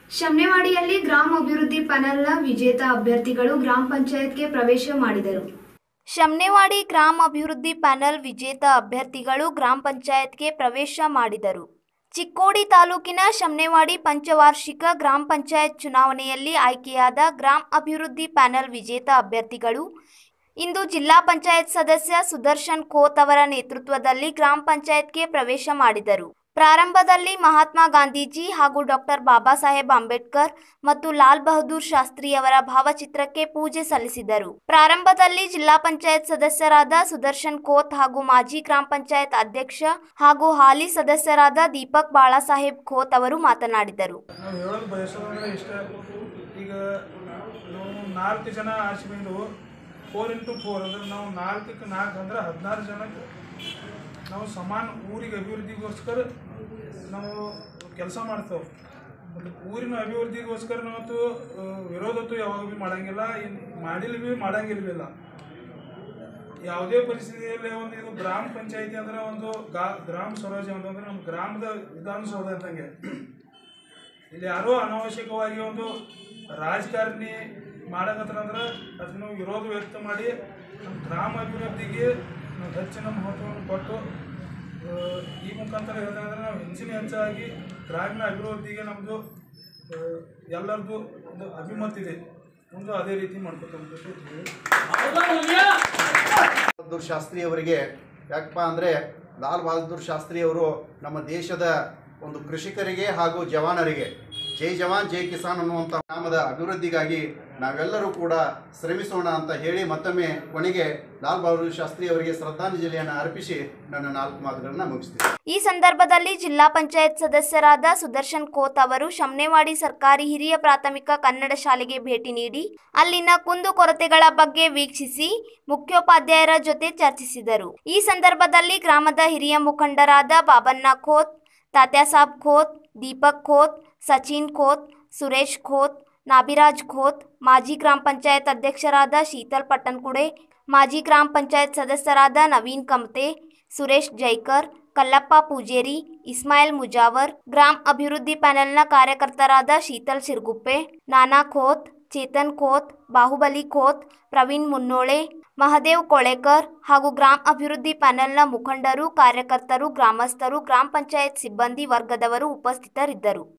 ಶಮ್ನೆವಾಡಿಯಲ್ಲಿ ಗ್ರಾಮ ಅಭಿವೃದ್ಧಿ ಪ್ಯಾನೆಲ್ನ ವಿಜೇತ ಅಭ್ಯರ್ಥಿಗಳು ಗ್ರಾಮ ಪಂಚಾಯತ್ಗೆ ಪ್ರವೇಶ ಮಾಡಿದರು ಶಮ್ನೆವಾಡಿ ಗ್ರಾಮ ಅಭಿವೃದ್ಧಿ ಪ್ಯಾನೆಲ್ ವಿಜೇತ ಅಭ್ಯರ್ಥಿಗಳು ಗ್ರಾಮ ಪಂಚಾಯತ್ಗೆ ಪ್ರವೇಶ ಮಾಡಿದರು ಚಿಕ್ಕೋಡಿ ತಾಲೂಕಿನ ಶಮ್ನೆವಾಡಿ ಪಂಚವಾರ್ಷಿಕ ಗ್ರಾಮ ಪಂಚಾಯತ್ ಚುನಾವಣೆಯಲ್ಲಿ ಆಯ್ಕೆಯಾದ ಗ್ರಾಮ ಅಭಿವೃದ್ಧಿ ಪ್ಯಾನೆಲ್ ವಿಜೇತ ಅಭ್ಯರ್ಥಿಗಳು ಇಂದು ಜಿಲ್ಲಾ ಪಂಚಾಯತ್ ಸದಸ್ಯ ಸುದರ್ಶನ್ ಖೋತ್ ಅವರ ನೇತೃತ್ವದಲ್ಲಿ ಗ್ರಾಮ ಪಂಚಾಯತ್ಗೆ ಪ್ರವೇಶ ಮಾಡಿದರು ಪ್ರಾರಂಭದಲ್ಲಿ ಮಹಾತ್ಮ ಗಾಂಧೀಜಿ ಹಾಗೂ ಡಾಕ್ಟರ್ ಬಾಬಾ ಸಾಹೇಬ್ ಅಂಬೇಡ್ಕರ್ ಮತ್ತು ಲಾಲ್ ಬಹದ್ದೂರ್ ಶಾಸ್ತ್ರಿ ಅವರ ಭಾವಚಿತ್ರಕ್ಕೆ ಪೂಜೆ ಸಲ್ಲಿಸಿದರು ಪ್ರಾರಂಭದಲ್ಲಿ ಜಿಲ್ಲಾ ಪಂಚಾಯತ್ ಸದಸ್ಯರಾದ ಸುದರ್ಶನ್ ಖೋತ್ ಹಾಗೂ ಮಾಜಿ ಗ್ರಾಮ ಪಂಚಾಯತ್ ಅಧ್ಯಕ್ಷ ಹಾಗೂ ಹಾಲಿ ಸದಸ್ಯರಾದ ದೀಪಕ್ ಬಾಳಾಸಾಹೇಬ್ ಖೋತ್ ಅವರು ಮಾತನಾಡಿದರು ನಾವು ಹೇಳೋದು ಬಯಸೋದಂದ್ರೆ ಇಷ್ಟ ಈಗ ನಾವು ನಾಲ್ಕು ಜನ ಆರ್ಸಿ ಬಂದು ಫೋರ್ ಇಂಟು ಫೋರ್ ಅಂದ್ರೆ ನಾವು ನಾಲ್ಕಕ್ಕೆ ನಾಲ್ಕು ಅಂದ್ರೆ ಹದಿನಾರು ಜನಕ್ಕೆ ನಾವು ಸಮಾನ ಊರಿಗೆ ಅಭಿವೃದ್ಧಿಗೋಸ್ಕರ ನಾವು ಕೆಲಸ ಮಾಡ್ತೇವೆ ಮತ್ತು ಊರಿನ ಅಭಿವೃದ್ಧಿಗೋಸ್ಕರ ನಾವತ್ತು ಆ, ವಿರೋಧತ್ತು ಯಾವಾಗ ಭೀ ಮಾಡಂಗಿಲ್ಲ ಇನ್ ಮಾಡಿಲ್ಲ ಭೀ ಮಾಡಂಗಿಲ್ವಿಲ್ಲ ಯಾವುದೇ ಪರಿಸ್ಥಿತಿಯಲ್ಲಿ ಒಂದು ಇದು ಗ್ರಾಮ ಪಂಚಾಯತಿ ಅಂದ್ರೆ ಒಂದು ಗಾ ಗ್ರಾಮ ಸ್ವರಾಜ್ಯ ಅಂತಂದ್ರೆ ನಮ್ಮ ಗ್ರಾಮದ ವಿಧಾನಸೌಧ ಇದ್ದಂಗೆ ಇಲ್ಲಿ ಯಾರೋ ಅನಾವಶ್ಯಕವಾಗಿ ಒಂದು ರಾಜಕಾರಣಿ ಮಾಡಕತ್ತಾರಂದ್ರೆ ಅದನ್ನು ವಿರೋಧ ವ್ಯಕ್ತ ಮಾಡಿ ನಮ್ಮ ಗ್ರಾಮ ಅಭಿವೃದ್ಧಿಗೆ ನಾವು ಹೆಚ್ಚಿನ ಮಹತ್ವವನ್ನು ಕೊಟ್ಟು ಆ, ಈ ಮುಖಾಂತರ ಹೇಳಿದ್ರೆ ನಾವು ಹೆಚ್ಚಿನ ಹೆಚ್ಚಾಗಿ ಗ್ರಾಮೀಣ ಅಭಿವೃದ್ಧಿಗೆ ನಮ್ಮದು ಎಲ್ಲರದ್ದು ಒಂದು ಅಭಿಮತ ಇದೆ ಮುಂದೆ ಅದೇ ರೀತಿ ಮಾಡ್ಕೊತ ಬಹದ್ದೂರ್ ಶಾಸ್ತ್ರಿ ಅವರಿಗೆ ಯಾಕಪ್ಪ ಅಂದರೆ ಲಾಲ್ ಬಹದ್ದೂರ್ ಶಾಸ್ತ್ರಿ ಅವರು ನಮ್ಮ ದೇಶದ ಒಂದು ಕೃಷಿಕರಿಗೆ ಹಾಗೂ ಜವಾನರಿಗೆ ಜೈ ಜವಾನ್ ಜೈ ಕಿಸಾನ್ ಅನ್ನುವಂಥ ನಾಮದ ಅಭಿವೃದ್ಧಿಗಾಗಿ ನಾವೆಲ್ಲರೂ ಕೂಡ ಶ್ರಮಿಸೋಣ ಅಂತ ಹೇಳಿ ಮತ್ತೊಮ್ಮೆ ಕೊನೆಗೆ ಲಾಲ್ ಬಹದ್ದೂರ್ ಶಾಸ್ತ್ರಿ ಅವರಿಗೆ ಶ್ರದ್ಧಾಂಜಲಿಯನ್ನು ಅರ್ಪಿಸಿ ನನ್ನ ನಾಲ್ಕು ಮಾತುಗಳನ್ನು ಮುಗಿಸ್ತೀನಿ ಈ ಸಂದರ್ಭದಲ್ಲಿ ಜಿಲ್ಲಾ ಪಂಚಾಯತ್ ಸದಸ್ಯರಾದ ಸುದರ್ಶನ್ ಖೋತ್ ಅವರು ಶಮ್ನೆವಾಡಿ ಸರ್ಕಾರಿ ಹಿರಿಯ ಪ್ರಾಥಮಿಕ ಕನ್ನಡ ಶಾಲೆಗೆ ಭೇಟಿ ನೀಡಿ ಅಲ್ಲಿನ ಕುಂದುಕೊರತೆಗಳ ಬಗ್ಗೆ ವೀಕ್ಷಿಸಿ ಮುಖ್ಯೋಪಾಧ್ಯಾಯರ ಜೊತೆ ಚರ್ಚಿಸಿದರು ಈ ಸಂದರ್ಭದಲ್ಲಿ ಗ್ರಾಮದ ಹಿರಿಯ ಮುಖಂಡರಾದ ಬಾಬಣ್ಣ ಖೋತ್ ತಾತ್ಯಾಸಾಬ್ ಖೋತ್ ದೀಪಕ್ ಖೋತ್ ಸಚಿನ್ ಖೋತ್ ಸುರೇಶ್ ಖೋತ್ ನಾಬಿರಾಜ್ ಖೋತ್ ಮಾಜಿ ಗ್ರಾಮ ಪಂಚಾಯತ್ ಅಧ್ಯಕ್ಷರಾದ ಶೀತಲ್ ಪಟ್ಟನ್ಕುಡೆ ಮಾಜಿ ಗ್ರಾಮ ಪಂಚಾಯತ್ ಸದಸ್ಯರಾದ ನವೀನ್ ಕಮತೆ ಸುರೇಶ್ ಜೈಕರ್ ಕಲ್ಲಪ್ಪ ಪೂಜೇರಿ ಇಸ್ಮಾಯಿಲ್ ಮುಜಾವರ್ ಗ್ರಾಮ್ ಅಭಿವೃದ್ಧಿ ಪ್ಯಾನೆಲ್ನ ಕಾರ್ಯಕರ್ತರಾದ ಶೀತಲ್ ಸಿರ್ಗುಪ್ಪೆ ನಾನಾ ಖೋತ್ ಚೇತನ್ ಖೋತ್ ಬಾಹುಬಲಿ ಖೋತ್ ಪ್ರವೀಣ್ ಮುನ್ನೋಳೆ ಮಹದೇವ್ ಕೊಳೆಕರ್ ಹಾಗೂ ಗ್ರಾಮ್ ಅಭಿವೃದ್ಧಿ ಪ್ಯಾನೆಲ್ನ ಮುಖಂಡರು ಕಾರ್ಯಕರ್ತರು ಗ್ರಾಮಸ್ಥರು ಗ್ರಾಮ ಪಂಚಾಯತ್ ಸಿಬ್ಬಂದಿ ವರ್ಗದವರು ಉಪಸ್ಥಿತರಿದ್ದರು